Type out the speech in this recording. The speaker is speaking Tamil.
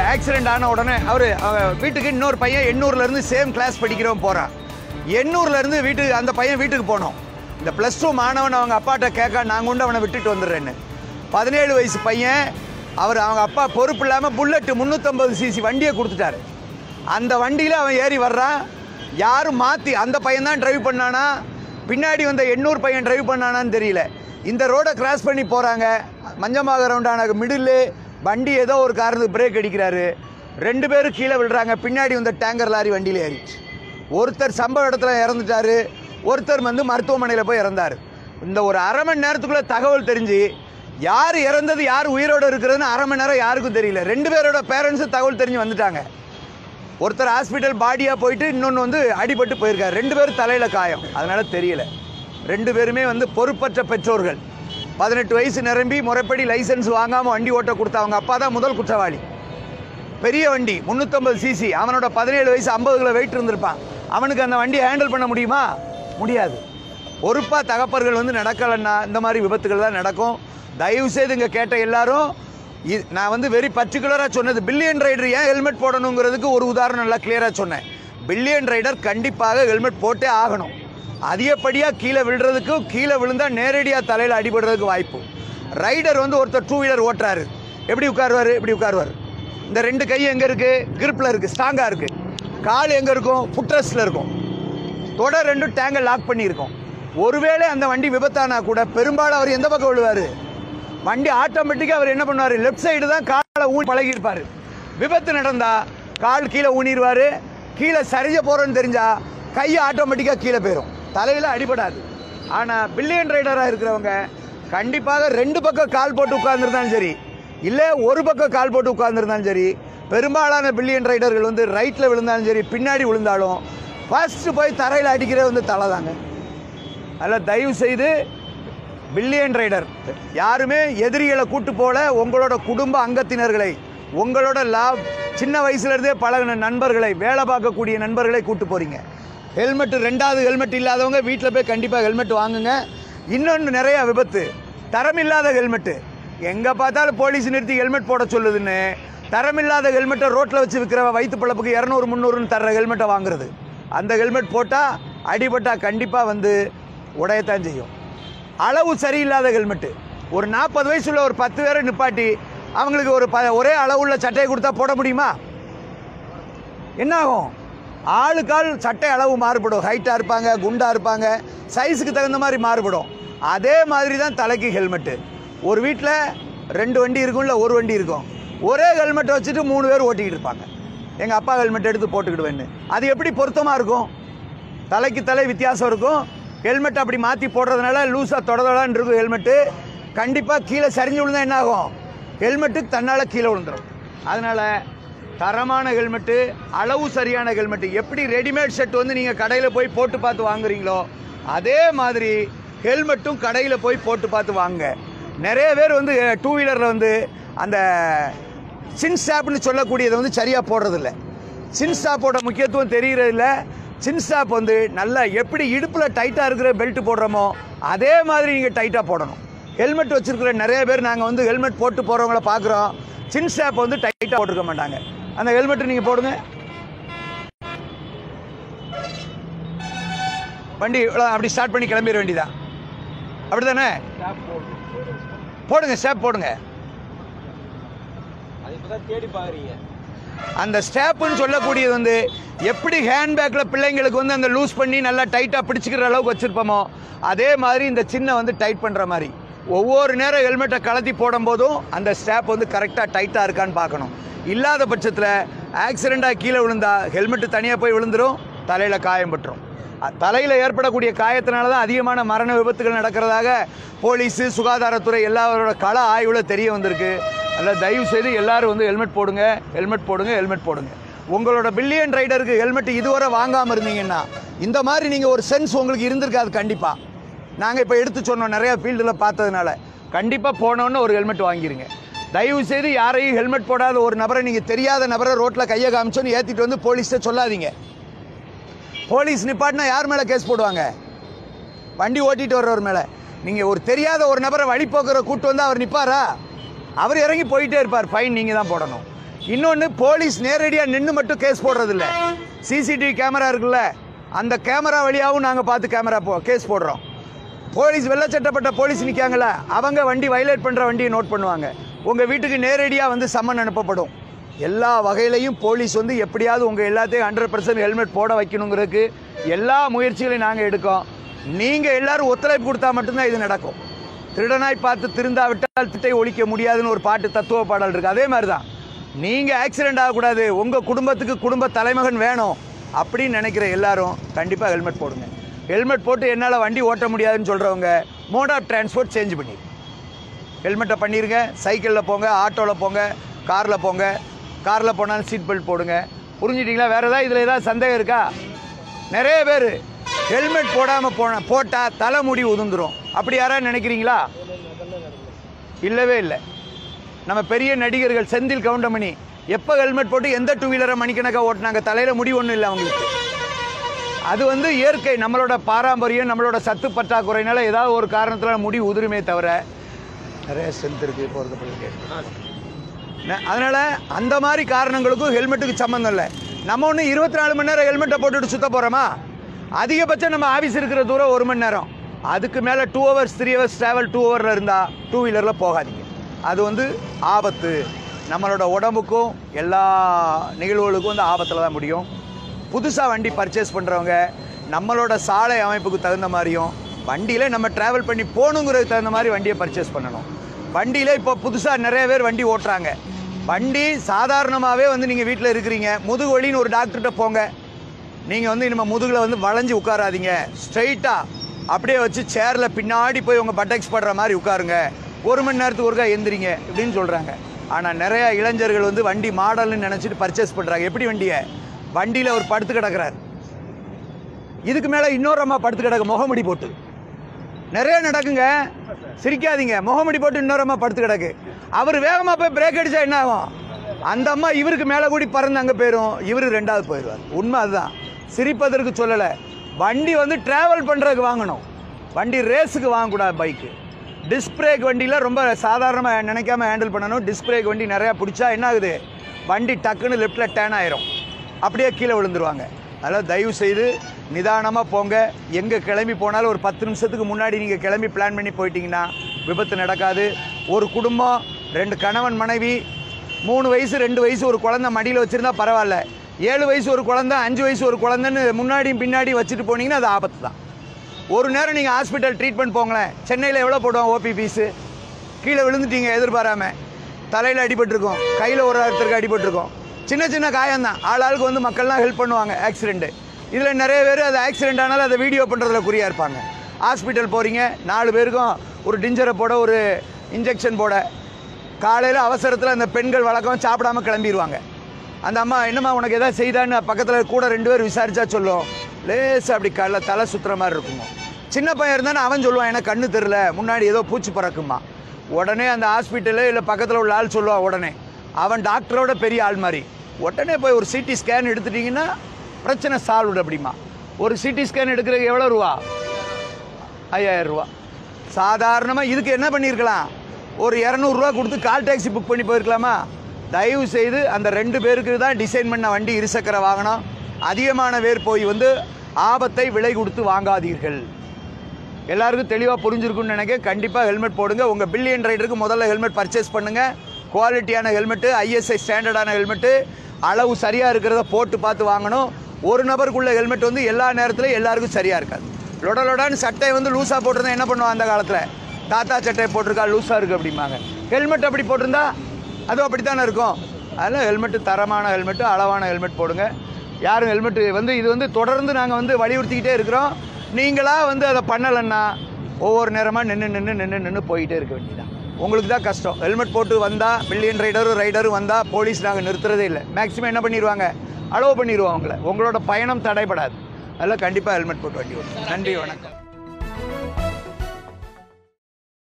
ஆக்சிடென்ட் ஆன உடனே அவர் வீட்டுக்கு இன்னொரு பையன் எண்ணூர்லேருந்து சேம் கிளாஸ் படிக்கிறவன் போகிறான் எண்ணூர்லேருந்து வீட்டுக்கு அந்த பையன் வீட்டுக்கு போனோம் இந்த ப்ளஸ் டூ மாணவன் அவங்க அப்பாட்ட கேட்க நான் கொண்டு அவனை விட்டுட்டு வந்துடுறேன்னு பதினேழு வயசு பையன் அவர் அவங்க அப்பா பொறுப்பு இல்லாமல் புல்லட்டு முந்நூற்றம்பது சிசி வண்டியை கொடுத்துட்டாரு அந்த வண்டியில் அவன் ஏறி வர்றான் யாரும் மாற்றி அந்த பையன் தான் டிரைவ் பண்ணானா பின்னாடி வந்த எண்ணூறு பையன் டிரைவ் பண்ணானான்னு தெரியல இந்த ரோடை கிராஸ் பண்ணி போகிறாங்க மஞ்சமாக ரவுண்டான மிடில் வண்டி ஏதோ ஒரு காரணத்துக்கு பிரேக் அடிக்கிறாரு ரெண்டு பேரும் கீழே விழுறாங்க பின்னாடி வந்த டேங்கர் லாரி வண்டியில் ஏறிச்சு ஒருத்தர் சம்பவ இடத்துல இறந்துட்டாரு ஒருத்தர் வந்து மருத்துவமனையில் போய் இறந்தார் இந்த ஒரு அரை மணி நேரத்துக்குள்ள தகவல் தெரிஞ்சு யார் இறந்தது யார் உயிரோடு இருக்கிறதுன்னு அரை மணி நேரம் யாருக்கும் தெரியல ரெண்டு பேரோட பேரண்ட்ஸும் தகவல் தெரிஞ்சு வந்துட்டாங்க ஒருத்தர் ஹாஸ்பிட்டல் பாடியாக போயிட்டு இன்னொன்று வந்து அடிபட்டு போயிருக்காரு ரெண்டு பேரும் தலையில் காயம் அதனால தெரியல ரெண்டு பேருமே வந்து பொறுப்பற்ற பெற்றோர்கள் பதினெட்டு வயசு நிரம்பி முறைப்படி லைசென்ஸ் வாங்காமல் வண்டி ஓட்ட கொடுத்த அவங்க அப்பா தான் முதல் குற்றவாளி பெரிய வண்டி முந்நூற்றம்பது சிசி அவனோட பதினேழு வயசு ஐம்பது கிலோ வெயிட் இருந்திருப்பான் அவனுக்கு அந்த வண்டியை ஹேண்டில் பண்ண முடியுமா முடியாது பொறுப்பாக தகப்பர்கள் வந்து நடக்கலைன்னா இந்த மாதிரி விபத்துகள் தான் நடக்கும் தயவு செய்து இங்கே கேட்ட எல்லாரும் இ- நான் வந்து வெரி பர்டிகுலராக சொன்னது பில்லியன் ரைடர் ஏன் ஹெல்மெட் போடணுங்கிறதுக்கு ஒரு உதாரணம் நல்லா கிளியராக சொன்னேன் பில்லியன் ரைடர் கண்டிப்பாக ஹெல்மெட் போட்டே ஆகணும் அதிகப்படியாக கீழே விழுறதுக்கும் கீழே விழுந்தால் நேரடியாக தலையில் அடிபடுறதுக்கு வாய்ப்பு ரைடர் வந்து ஒருத்தர் டூ வீலர் ஓட்டுறாரு எப்படி உட்காருவார் எப்படி உட்காருவார் இந்த ரெண்டு கை எங்கே இருக்குது கிரிப்பில் இருக்குது ஸ்ட்ராங்காக இருக்குது கால் எங்கே இருக்கும் ஃபுட்ரஸ்டில் இருக்கும் தொட ரெண்டும் டேங்கை லாக் பண்ணியிருக்கோம் ஒருவேளை அந்த வண்டி விபத்தானா கூட பெரும்பாலும் அவர் எந்த பக்கம் விழுவார் வண்டி ஆட்டோமேட்டிக்காக அவர் என்ன பண்ணுவார் லெஃப்ட் சைடு தான் காலை ஊனி பழகியிருப்பார் விபத்து நடந்தா கால் கீழே ஊனிடுவார் கீழே சரிஞ்ச போகிறோன்னு தெரிஞ்சா கை ஆட்டோமேட்டிக்காக கீழே போயிடும் தலையில் அடிபடாது ஆனால் பில்லியன் ரைடராக இருக்கிறவங்க கண்டிப்பாக ரெண்டு பக்கம் கால் போட்டு உட்கார்ந்துருந்தாலும் சரி இல்லை ஒரு பக்கம் கால் போட்டு உட்கார்ந்துருந்தாலும் சரி பெரும்பாலான பில்லியன் ரைடர்கள் வந்து ரைட்டில் விழுந்தாலும் சரி பின்னாடி விழுந்தாலும் ஃபர்ஸ்ட் போய் தரையில் அடிக்கிறது வந்து தலை தாங்க அதில் தயவு செய்து பில்லியன் ரைடர் யாருமே எதிரிகளை கூட்டு போல உங்களோட குடும்ப அங்கத்தினர்களை உங்களோட லாப் சின்ன வயசுல இருந்தே பழகின நண்பர்களை வேலை பார்க்கக்கூடிய நண்பர்களை கூட்டு போறீங்க ஹெல்மெட் ரெண்டாவது ஹெல்மெட் இல்லாதவங்க வீட்டில் போய் கண்டிப்பாக ஹெல்மெட் வாங்குங்க இன்னொன்று நிறைய விபத்து தரமில்லாத ஹெல்மெட்டு எங்கே பார்த்தாலும் போலீஸ் நிறுத்தி ஹெல்மெட் போட சொல்லுதுன்னு தரமில்லாத ஹெல்மெட்டை ரோட்டில் வச்சு விற்கிற வயிற்று பழப்புக்கு இரநூறு முந்நூறுன்னு தர்ற ஹெல்மெட்டை வாங்குறது அந்த ஹெல்மெட் போட்டால் அடிபட்டா கண்டிப்பாக வந்து உடையத்தான் செய்யும் அளவு சரியில்லாத ஹெல்மெட்டு ஒரு நாற்பது வயசுள்ள ஒரு பத்து பேரை நிப்பாட்டி அவங்களுக்கு ஒரு ப ஒரே அளவுள்ள சட்டையை கொடுத்தா போட முடியுமா என்ன ஆகும் ஆளுக்கால் சட்டை அளவு மாறுபடும் ஹைட்டாக இருப்பாங்க குண்டாக இருப்பாங்க சைஸுக்கு தகுந்த மாதிரி மாறுபடும் அதே மாதிரி தான் தலைக்கு ஹெல்மெட்டு ஒரு வீட்டில் ரெண்டு வண்டி இருக்கும் இல்லை ஒரு வண்டி இருக்கும் ஒரே ஹெல்மெட்டை வச்சுட்டு மூணு பேர் ஓட்டிக்கிட்டு இருப்பாங்க எங்கள் அப்பா ஹெல்மெட் எடுத்து போட்டுக்கிடுவேன்னு அது எப்படி பொருத்தமாக இருக்கும் தலைக்கு தலை வித்தியாசம் இருக்கும் ஹெல்மெட் அப்படி மாற்றி போடுறதுனால லூஸாக தொடதொடான்னு இருக்கும் ஹெல்மெட்டு கண்டிப்பாக கீழே சரிஞ்சு விழுந்தா என்ன ஆகும் ஹெல்மெட்டு தன்னால் கீழே விழுந்துடும் அதனால் தரமான ஹெல்மெட்டு அளவு சரியான ஹெல்மெட்டு எப்படி ரெடிமேட் செட் வந்து நீங்கள் கடையில் போய் போட்டு பார்த்து வாங்குறீங்களோ அதே மாதிரி ஹெல்மெட்டும் கடையில் போய் போட்டு பார்த்து வாங்குங்க நிறைய பேர் வந்து டூ வீலரில் வந்து அந்த சின் ஸ்டாப்னு சொல்லக்கூடியதை வந்து சரியாக போடுறதில்ல சின் ஸ்டாப்போட முக்கியத்துவம் தெரியறதில்ல சின் ஸ்டாப் வந்து நல்லா எப்படி இடுப்பில் டைட்டாக இருக்கிற பெல்ட் போடுறோமோ அதே மாதிரி நீங்கள் டைட்டாக போடணும் ஹெல்மெட் வச்சிருக்கிற நிறைய பேர் நாங்கள் வந்து ஹெல்மெட் போட்டு போகிறவங்கள பார்க்குறோம் சின் ஸ்டாப் வந்து டைட்டாக போட்டிருக்க மாட்டாங்க அந்த ஹெல்மெட் நீங்கள் போடுங்க வண்டி இவ்வளோ அப்படி ஸ்டார்ட் பண்ணி கிளம்பிட வேண்டியதான் அப்படி தானே போடுங்க ஸ்டாப் போடுங்க அது இப்பதான் தேடி பாக்குறீங்க அந்த ஸ்டேப்புன்னு சொல்லக்கூடியது வந்து எப்படி ஹேண்ட்பேக்கில் பிள்ளைங்களுக்கு வந்து அந்த லூஸ் பண்ணி நல்லா டைட்டாக பிடிச்சிக்கிற அளவுக்கு வச்சுருப்போமோ அதே மாதிரி இந்த சின்ன வந்து டைட் பண்ணுற மாதிரி ஒவ்வொரு நேரம் ஹெல்மெட்டை கலத்தி போடும்போதும் அந்த ஸ்டேப் வந்து கரெக்டாக டைட்டாக இருக்கான்னு பார்க்கணும் இல்லாத பட்சத்தில் ஆக்சிடெண்ட்டாக கீழே விழுந்தா ஹெல்மெட்டு தனியாக போய் விழுந்துரும் தலையில் காயம் பட்டுரும் தலையில் ஏற்படக்கூடிய காயத்தினால தான் அதிகமான மரண விபத்துகள் நடக்கிறதாக போலீஸு சுகாதாரத்துறை எல்லாரோட கள ஆய்வில் தெரிய வந்திருக்கு அதில் தயவு செய்து எல்லாரும் வந்து ஹெல்மெட் போடுங்க ஹெல்மெட் போடுங்க ஹெல்மெட் போடுங்க உங்களோட பில்லியன் ரைடருக்கு ஹெல்மெட் இதுவரை வாங்காமல் இருந்தீங்கன்னா இந்த மாதிரி நீங்கள் ஒரு சென்ஸ் உங்களுக்கு இருந்திருக்காது கண்டிப்பாக நாங்கள் இப்போ எடுத்து சொன்னோம் நிறைய ஃபீல்டில் பார்த்ததுனால கண்டிப்பாக போனோன்னு ஒரு ஹெல்மெட் வாங்கிருங்க தயவு செய்து யாரையும் ஹெல்மெட் போடாத ஒரு நபரை நீங்கள் தெரியாத நபரை ரோட்டில் கையை காமிச்சோன்னு ஏற்றிட்டு வந்து போலீஸ்கிட்ட சொல்லாதீங்க போலீஸ் நிப்பாட்டினா யார் மேலே கேஸ் போடுவாங்க வண்டி ஓட்டிட்டு வர்றவர் மேலே நீங்கள் ஒரு தெரியாத ஒரு நபரை வழிபோக்குற கூட்டு வந்து அவர் நிற்பாரா அவர் இறங்கி போயிட்டே இருப்பார் ஃபைன் நீங்கள் தான் போடணும் இன்னொன்று போலீஸ் நேரடியாக நின்று மட்டும் கேஸ் போடுறதில்ல சிசிடிவி கேமரா இருக்குல்ல அந்த கேமரா வழியாகவும் நாங்கள் பார்த்து கேமரா போ கேஸ் போடுறோம் போலீஸ் வெள்ளச்சட்டப்பட்ட போலீஸ் நிற்காங்கள அவங்க வண்டி வயலேட் பண்ணுற வண்டியை நோட் பண்ணுவாங்க உங்கள் வீட்டுக்கு நேரடியாக வந்து சம்மன் அனுப்பப்படும் எல்லா வகையிலையும் போலீஸ் வந்து எப்படியாவது உங்கள் எல்லாத்தையும் ஹண்ட்ரட் பர்சன்ட் ஹெல்மெட் போட வைக்கணுங்கிறதுக்கு எல்லா முயற்சிகளையும் நாங்கள் எடுக்கோம் நீங்கள் எல்லாரும் ஒத்துழைப்பு கொடுத்தா மட்டும்தான் இது நடக்கும் திருடனாய் பார்த்து திருந்தாவிட்டால் திட்டை ஒழிக்க முடியாதுன்னு ஒரு பாட்டு தத்துவ பாடல் இருக்குது அதே மாதிரி தான் நீங்கள் ஆக்சிடென்ட் ஆகக்கூடாது உங்கள் குடும்பத்துக்கு குடும்ப தலைமகன் வேணும் அப்படின்னு நினைக்கிற எல்லாரும் கண்டிப்பாக ஹெல்மெட் போடுங்க ஹெல்மெட் போட்டு என்னால் வண்டி ஓட்ட முடியாதுன்னு சொல்கிறவங்க மோட் ஆஃப் டிரான்ஸ்போர்ட் சேஞ்ச் பண்ணி ஹெல்மெட்டை பண்ணிடுங்க சைக்கிளில் போங்க ஆட்டோவில் போங்க காரில் போங்க காரில் போனாலும் சீட் பெல்ட் போடுங்க புரிஞ்சுட்டிங்களா வேறு ஏதாவது இதில் ஏதாவது சந்தேகம் இருக்கா நிறைய பேர் ஹெல்மெட் போடாமல் போன போட்டால் தலைமுடி உதிர்ந்துரும் அப்படி யாராவது நினைக்கிறீங்களா இல்லவே இல்லை நம்ம பெரிய நடிகர்கள் செந்தில் கவுண்டமணி எப்போ ஹெல்மெட் போட்டு எந்த டூ வீலரை மணிக்கணக்காக ஓட்டினாங்க தலையில் முடி ஒன்றும் இல்லை அவங்களுக்கு அது வந்து இயற்கை நம்மளோட பாரம்பரியம் நம்மளோட சத்து பற்றாக்குறையினால ஏதாவது ஒரு காரணத்தில் முடி உதிருமே தவிர நிறைய ஸ்ட்ரென்த் இருக்கு போகிறது அதனால அந்த மாதிரி காரணங்களுக்கும் ஹெல்மெட்டுக்கு சம்மந்தம் இல்லை நம்ம ஒன்று இருபத்தி நாலு மணி நேரம் ஹெல்மெட்டை போட்டுட்டு சுத்த போகிறோமா அதிகபட்சம் நம்ம ஆஃபீஸ் இருக்கிற தூரம் ஒரு மணி நேரம் அதுக்கு மேலே two hours three hours travel two ஹவரில் இருந்தால் டூ வீலரில் போகாதீங்க அது வந்து ஆபத்து நம்மளோட உடம்புக்கும் எல்லா நிகழ்வுகளுக்கும் வந்து ஆபத்தில் தான் முடியும் புதுசாக வண்டி பர்ச்சேஸ் பண்ணுறவங்க நம்மளோட சாலை அமைப்புக்கு தகுந்த மாதிரியும் வண்டியில் நம்ம ட்ராவல் பண்ணி போகணுங்கிறதுக்கு தகுந்த மாதிரி வண்டியை பர்ச்சேஸ் பண்ணணும் வண்டியில் இப்போ புதுசாக நிறைய பேர் வண்டி ஓட்டுறாங்க வண்டி சாதாரணமாகவே வந்து நீங்கள் வீட்டில் இருக்கிறீங்க முதுகு வலின்னு ஒரு டாக்டர்கிட்ட போங்க நீங்கள் வந்து இனிமேல் முதுகில் வந்து வளைஞ்சு உட்காராதீங்க ஸ்ட்ரைட்டாக அப்படியே வச்சு சேரில் பின்னாடி போய் உங்கள் பட்டெக்ஸ் படுற மாதிரி உட்காருங்க ஒரு மணி நேரத்துக்கு ஒருக்கா எந்திரிங்க இப்படின்னு சொல்கிறாங்க ஆனால் நிறையா இளைஞர்கள் வந்து வண்டி மாடல்னு நினச்சிட்டு பர்ச்சேஸ் பண்ணுறாங்க எப்படி வண்டியை வண்டியில் ஒரு படுத்து கிடக்குறாரு இதுக்கு மேலே இன்னொரு அம்மா படுத்து கிடக்கு முகமுடி போட்டு நிறைய நடக்குங்க சிரிக்காதீங்க முகமுடி போட்டு இன்னொரு அம்மா படுத்து கிடக்கு அவர் வேகமாக போய் பிரேக் அடிச்சா என்ன ஆகும் அந்த அம்மா இவருக்கு மேலே கூடி பறந்து அங்கே போயிடும் இவர் ரெண்டாவது போயிடுவார் உண்மை அதுதான் சிரிப்பதற்கு சொல்லலை வண்டி வந்து டிராவல் பண்ணுறதுக்கு வாங்கணும் வண்டி ரேஸுக்கு வாங்கக்கூடாது பைக்கு டிஸ்க் பிரேக் வண்டியில் ரொம்ப சாதாரணமாக நினைக்காம ஹேண்டில் பண்ணணும் டிஸ்க் பிரேக் வண்டி நிறையா பிடிச்சா என்ன ஆகுது வண்டி டக்குன்னு லெஃப்ட்டில் டேன் ஆயிரும் அப்படியே கீழே விழுந்துருவாங்க அதனால் தயவு செய்து நிதானமாக போங்க எங்கே கிளம்பி போனாலும் ஒரு பத்து நிமிஷத்துக்கு முன்னாடி நீங்கள் கிளம்பி பிளான் பண்ணி போயிட்டீங்கன்னா விபத்து நடக்காது ஒரு குடும்பம் ரெண்டு கணவன் மனைவி மூணு வயசு ரெண்டு வயசு ஒரு குழந்தை மடியில் வச்சுருந்தா பரவாயில்ல ஏழு வயசு ஒரு குழந்தை அஞ்சு வயசு ஒரு குழந்தைன்னு முன்னாடியும் பின்னாடி வச்சுட்டு போனீங்கன்னா அது ஆபத்து தான் ஒரு நேரம் நீங்கள் ஹாஸ்பிட்டல் ட்ரீட்மெண்ட் போங்களேன் சென்னையில் எவ்வளோ போடுவோம் ஓபி ஃபீஸு கீழே விழுந்துட்டீங்க எதிர்பாராம தலையில் அடிபட்டிருக்கும் கையில் ஒரு ஒருத்தருக்கு அடிபட்டிருக்கும் சின்ன சின்ன காயம் தான் ஆள் ஆளுக்கு வந்து மக்கள்லாம் ஹெல்ப் பண்ணுவாங்க ஆக்சிடெண்ட்டு இதில் நிறைய பேர் அது ஆக்சிடென்ட் ஆனாலும் அதை வீடியோ பண்ணுறதுல குறியாக இருப்பாங்க ஹாஸ்பிட்டல் போகிறீங்க நாலு பேருக்கும் ஒரு டிஞ்சரை போட ஒரு இன்ஜெக்ஷன் போட காலையில் அவசரத்தில் அந்த பெண்கள் வழக்கம் சாப்பிடாம கிளம்பிடுவாங்க அந்த அம்மா என்னம்மா உனக்கு எதாவது செய்தான்னு பக்கத்தில் கூட ரெண்டு பேர் விசாரிச்சா சொல்லும் லேசா அப்படி கல்ல தலை சுற்றுற மாதிரி இருக்குங்க சின்ன பையன் இருந்தானே அவன் சொல்லுவான் எனக்கு கண்ணு தெரில முன்னாடி ஏதோ பூச்சி பறக்குமா உடனே அந்த ஹாஸ்பிட்டலு இல்லை பக்கத்தில் உள்ள ஆள் சொல்லுவான் உடனே அவன் டாக்டரோட பெரிய ஆள் மாதிரி உடனே போய் ஒரு சிடி ஸ்கேன் எடுத்துட்டிங்கன்னா பிரச்சனை சால்வ்டு அப்படிமா ஒரு சிடி ஸ்கேன் எடுக்கிறதுக்கு எவ்வளோ ரூபா ஐயாயிரம் ரூபா சாதாரணமாக இதுக்கு என்ன பண்ணியிருக்கலாம் ஒரு இரநூறுவா கொடுத்து கால் டாக்ஸி புக் பண்ணி போயிருக்கலாமா தயவு செய்து அந்த ரெண்டு பேருக்கு தான் டிசைன் பண்ண வண்டி இருசக்கர வாகனம் அதிகமான பேர் போய் வந்து ஆபத்தை விலை கொடுத்து வாங்காதீர்கள் எல்லாருக்கும் தெளிவாக புரிஞ்சிருக்கும்னு நினைக்க கண்டிப்பாக ஹெல்மெட் போடுங்க உங்கள் பில்லியன் ரைடருக்கு முதல்ல ஹெல்மெட் பர்ச்சேஸ் பண்ணுங்கள் குவாலிட்டியான ஹெல்மெட்டு ஐஎஸ்ஐ ஸ்டாண்டர்டான ஹெல்மெட்டு அளவு சரியாக இருக்கிறத போட்டு பார்த்து வாங்கணும் ஒரு நபருக்குள்ள ஹெல்மெட் வந்து எல்லா நேரத்துலையும் எல்லாருக்கும் சரியாக இருக்காது லொட லொடான்னு சட்டை வந்து லூஸாக போட்டிருந்தா என்ன பண்ணுவோம் அந்த காலத்தில் தாத்தா சட்டை போட்டிருக்கா லூஸாக இருக்குது அப்படிம்பாங்க ஹெல்மெட் அப்படி போட்டிருந்தா அதுவும் அப்படித்தானே இருக்கும் அதனால் ஹெல்மெட்டு தரமான ஹெல்மெட்டு அளவான ஹெல்மெட் போடுங்க யாரும் ஹெல்மெட்டு வந்து இது வந்து தொடர்ந்து நாங்கள் வந்து வலியுறுத்திக்கிட்டே இருக்கிறோம் நீங்களாக வந்து அதை பண்ணலைன்னா ஒவ்வொரு நேரமாக நின்று நின்று நின்று நின்று போயிட்டே இருக்க வேண்டியதான் உங்களுக்கு தான் கஷ்டம் ஹெல்மெட் போட்டு வந்தால் பில்லியன் ரைடரும் ரைடரும் வந்தால் போலீஸ் நாங்கள் நிறுத்துறதே இல்லை மேக்ஸிமம் என்ன பண்ணிடுவாங்க அலோவ் பண்ணிடுவோம் உங்களை உங்களோட பயணம் தடைபடாது அதில் கண்டிப்பாக ஹெல்மெட் போட்டு வண்டி ஓட்டணும் நன்றி வணக்கம்